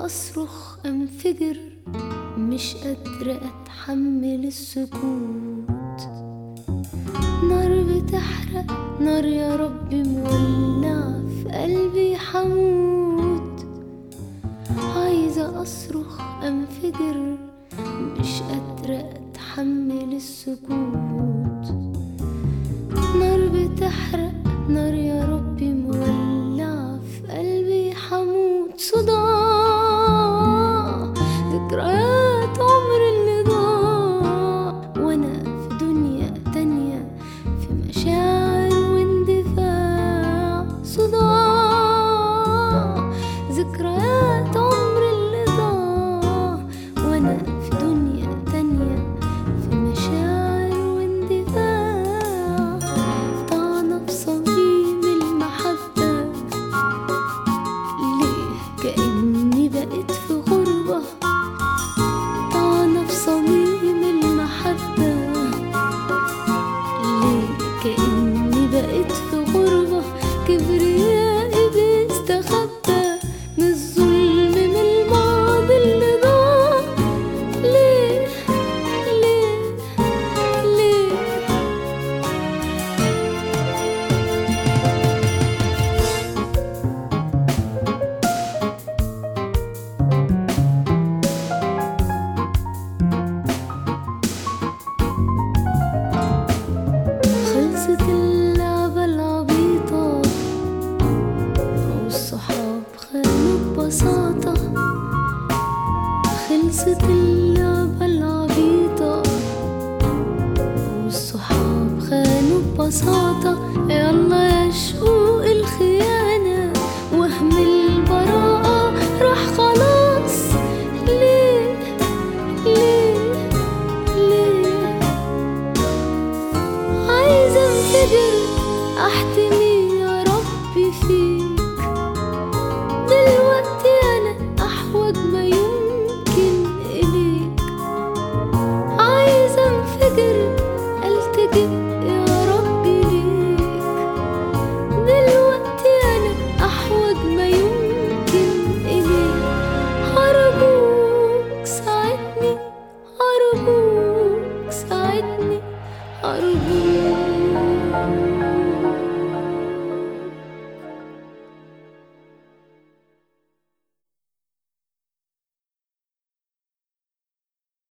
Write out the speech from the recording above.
أصرخ أنفجر مش قادرة أتحمل السكوت نار بتحرق نار يا رب مولعة في قلبي حموت عايزة أصرخ أنفجر مش قادرة أتحمل السكوت نار بتحرق نار يا ربي مولعة في قلبي حموت صداع ذكريات عمر اللي ضاع وانا في دنيا تانية في مشاعر واندفاع صداع ذكريات عمر اللي ضاع وانا في دنيا تانية في مشاعر واندفاع طعنة في صميم المحبة ليه كأني بقيت في غربة طعنة في صميم المحبة ليه كأني بقيت في غربة كبريائي بيستخبى من الظلم من الماضي اللي ضاع ليه ليه ليه خلصت اللعبة العبيطة والصحاب خانوا ببساطة خلصت